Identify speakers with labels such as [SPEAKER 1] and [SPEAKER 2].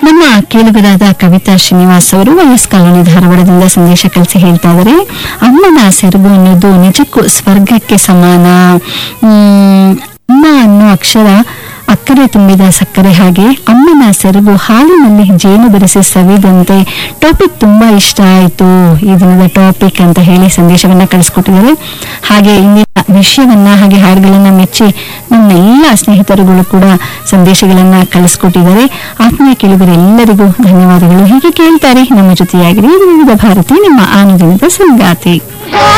[SPEAKER 1] ನಮ್ಮ ಕೇಳುಗರಾದ ಕವಿತಾ ಶ್ರೀನಿವಾಸ್ ಅವರು ವಯಸ್ ಕಾಲೋನಿ ಧಾರವಾಡದಿಂದ ಸಂದೇಶ ಕಳಿಸಿ ಹೇಳ್ತಾ ಇದ್ದಾರೆ ಅಮ್ಮನ ಸೆರಗು ಅನ್ನೋದು ನಿಜಕ್ಕೂ ಸ್ವರ್ಗಕ್ಕೆ ಸಮಾನ ಹ್ಮ್, ಅಮ್ಮ ಅನ್ನೋ ಅಕ್ಷರ ಅಕ್ಕರೆ ತುಂಬಿದ ಸಕ್ಕರೆ ಹಾಗೆ ಅಮ್ಮನ ಸೆರಗು ಹಾಲಿನಲ್ಲಿ ಜೇನು ಬೆರೆಸಿ ಸವಿದಂತೆ ಟಾಪಿಕ್ ತುಂಬಾ ಇಷ್ಟ ಆಯ್ತು ಈ ದಿನದ ಟಾಪಿಕ್ ಅಂತ ಹೇಳಿ ಸಂದೇಶವನ್ನ ಕಳಿಸ್ಕೊಟ್ಟಿದ್ದಾರೆ ಹಾಗೆ ಇಂದಿನ ವಿಷಯವನ್ನ ಹಾಗೆ ಹಾಡುಗಳನ್ನ ಮೆಚ್ಚಿ ನಮ್ಮ ಎಲ್ಲ ಸ್ನೇಹಿತರುಗಳು ಕೂಡ ಸಂದೇಶಗಳನ್ನ ಕಳಿಸ್ಕೊಟ್ಟಿದ್ದಾರೆ ಆತ್ಮೀಯ ಕೇಳುಗರೆಲ್ಲರಿಗೂ ಧನ್ಯವಾದಗಳು ಹೀಗೆ ಕೇಳ್ತಾರೆ ನಮ್ಮ ಜೊತೆಯಾಗಿರಿ ಇದು ವಿವಿಧ ಭಾರತಿ ನಿಮ್ಮ ಆನುದಿನದ ಸಂಗಾತಿ